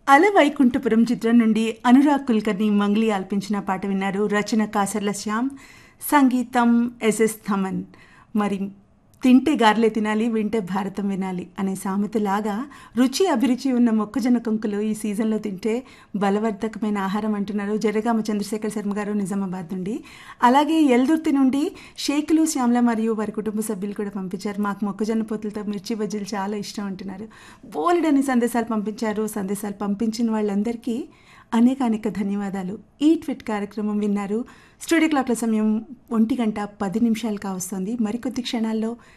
అల వైకుంఠపురం చిత్రం నుండి అనురాగ్ కుల్కర్ని మంగ్లీ ఆల్పించిన పాట విన్నారు రచన కాసర్ల శ్యామ్ సంగీతం ఎస్ఎస్ థమన్ మరి తింటే గార్లే తినాలి వింటే భారతం వినాలి అనే సామెతలాగా రుచి అభిరుచి ఉన్న మొక్కజొన్న కొంకులు ఈ సీజన్లో తింటే బలవర్ధకమైన ఆహారం అంటున్నారు జరగామ చంద్రశేఖర్ శర్మ గారు నిజామాబాద్ నుండి అలాగే ఎల్దుర్తి నుండి షేకులు శ్యామల మరియు వారి కుటుంబ సభ్యులు కూడా పంపించారు మాకు మొక్కజొన్న పొత్తులతో మిర్చి బజ్జీలు చాలా ఇష్టం అంటున్నారు బోలెడని సందేశాలు పంపించారు సందేశాలు పంపించిన వాళ్ళందరికీ అనేక అనేక ధన్యవాదాలు ఈ ట్విట్ కార్యక్రమం విన్నారు స్టూడియో క్లాక్ల సమయం ఒంటి గంట పది నిమిషాలు కావస్తుంది మరికొద్ది క్షణాల్లో